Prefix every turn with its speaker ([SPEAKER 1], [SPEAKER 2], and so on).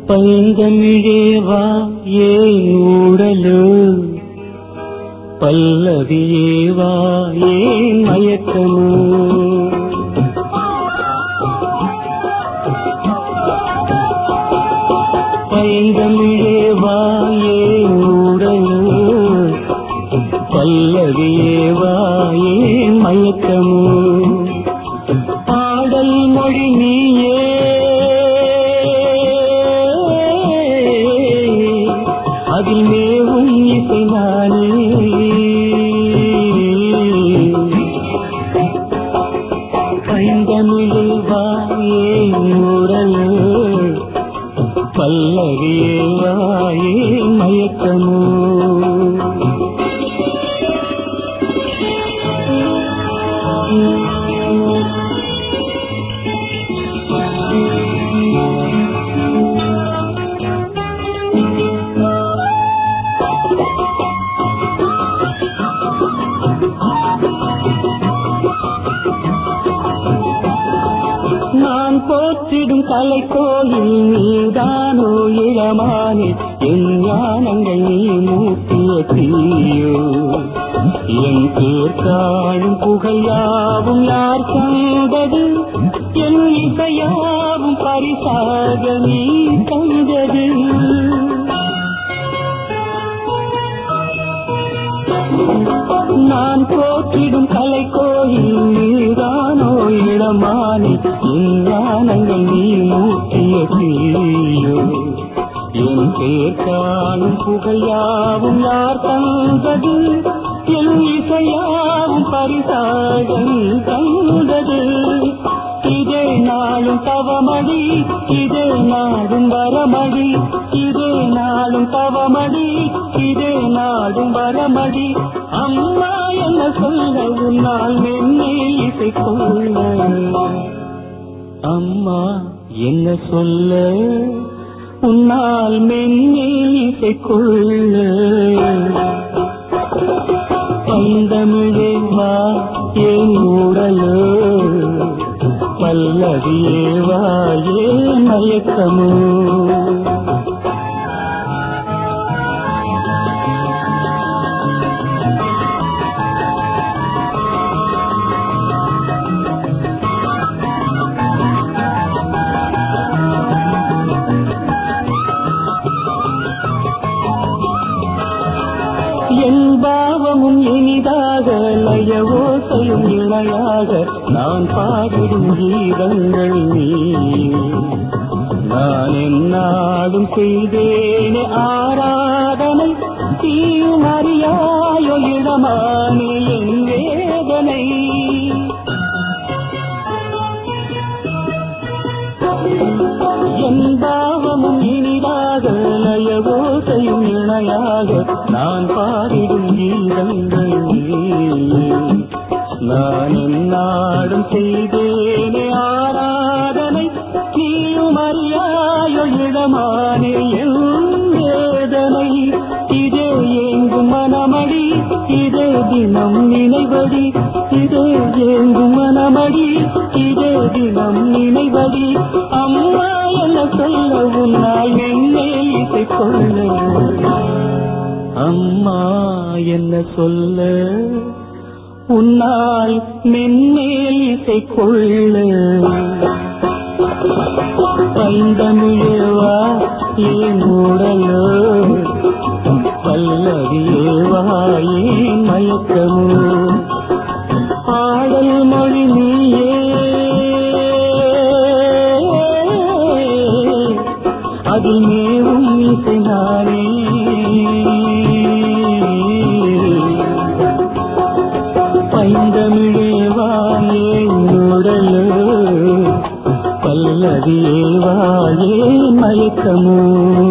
[SPEAKER 1] பைந்தமிழேவா ஏன் ஊடலு பல்லவியேவா ஏன் மயக்கமோ பைந்தமிழேவா ஏன் ஊடலு பல்லவியேவா ஏன் மயக்கமோ பாடல் மொழி நீயே அதில் மேவும் இசை நானே பைந்தமிழில் வாயே முரல் பல்லவியே வாயே மயக்கமோ நான் போற்றிடும் கலை கோயில் நீதானோ இளமானே என் ஞானங்கள் நீ மூட்டிய தீயோ என் பேர் காணும் புகையாவும் யார் கண்டது என் இசையாவும் பரிசாக நீ தந்தது நான் போற்றிடும் கலை கோயில் நீதானோ இடமானே இஞ்ஞானங்கள் நீ மூட்டிய தீயோ என் பேர் காணும் புகையாவும் யார் தந்தது என் இசையாவும் பரிசாக நீ தந்தது இதே நாளும் தவமடி இதே நாடும் வரமடி இதே நாளும் தவமடி இதே நாடும் வரமடி அம்மா என்ன சொல்ல உன்னால் என்னை இசை கொள்ள அம்மா என்ன சொல்ல உன்னால் மென்னே இசை கொள்ள பந்தமிழே வா என் உடலோ பல்லவியே வா ஏன் மயக்கமோ என் பாவமும் இனிதாக லயவோசையும் இணையாக நான் பாடிடும் கீதங்கள் நீ நான் என்னாடும் செய்தேனே ஆராதனை தீயும் அறியாயோ இடமானே என் வேதனை என் பாவமும் இனிதாக லயவோசையும் இணையாக நான் பாடிடும் கீதங்கள் நான் என்னாடும் செய்தேனே ஆராதனை நீயும் அறியாயோ இடமானே என் வேதனை இதே ஏங்கும் மனமடி இதே தினம் நினைவடி இதே ஏங்கும் மனமடி இதே தினம் நினைவடி அம்மா என்ன சொல்ல உன்னால் என்னே இசை கொள்ள அம்மா என்ன சொல்ல உன்னால் மென்மேல் இசை கொள்ள பைந்தமிழேவா ஏன் உடலோ பல்லவியேவா ஏன் மயக்கமோ பாடல் மொழி நீயே அதில் மேவும் இசை நானே பைந்தமிழேவா ஏன் உடலோ பல்லவியேவா ஏன் மயக்கமோ